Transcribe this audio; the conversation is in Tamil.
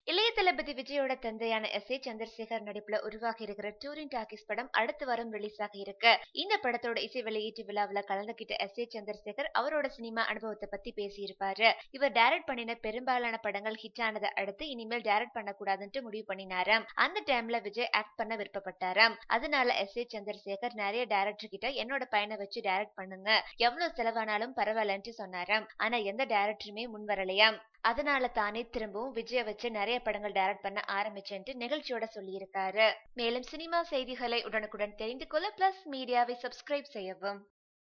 இளைய தளபதி விஜயோட தந்தையான எஸ் ஏ சந்திரசேகர் நடிப்புல உருவாகி இருக்கிற டூரிங் டாக்கிஸ் படம் அடுத்த வாரம் ரிலீஸ் ஆக இருக்கு இந்த படத்தோட இசை வெளியீட்டு விழாவுல கலந்துகிட்ட எஸ் ஏ சந்திரசேகர் அவரோட சினிமா அனுபவத்தை பத்தி பேசியிருப்பாரு இவர் டைரக்ட் பண்ணின பெரும்பாலான படங்கள் ஹிட் ஆனதை அடுத்து இனிமேல் டைரக்ட் பண்ணக்கூடாதுன்ட்டு முடிவு பண்ணினாராம் அந்த டைம்ல விஜய் ஆக்ட் பண்ண விருப்பப்பட்டாராம் அதனால எஸ் ஏ சந்திரசேகர் நிறைய டைரக்டர் கிட்ட என்னோட பையனை வச்சு டைரக்ட் பண்ணுங்க எவ்வளவு செலவானாலும் பரவாயில்லன்ட்டு சொன்னாராம் ஆனா எந்த டைரக்டருமே முன் வரலையாம் அதனால தானே திரும்பவும் விஜய வச்சு நிறைய படங்கள் டைரக்ட் பண்ண ஆரம்பிச்சேன்ட்டு நிகழ்ச்சியோட சொல்லியிருக்காரு மேலும் சினிமா செய்திகளை உடனுக்குடன் தெரிந்து கொள்ள பிளஸ் மீடியாவை சப்ஸ்கிரைப் செய்யவும்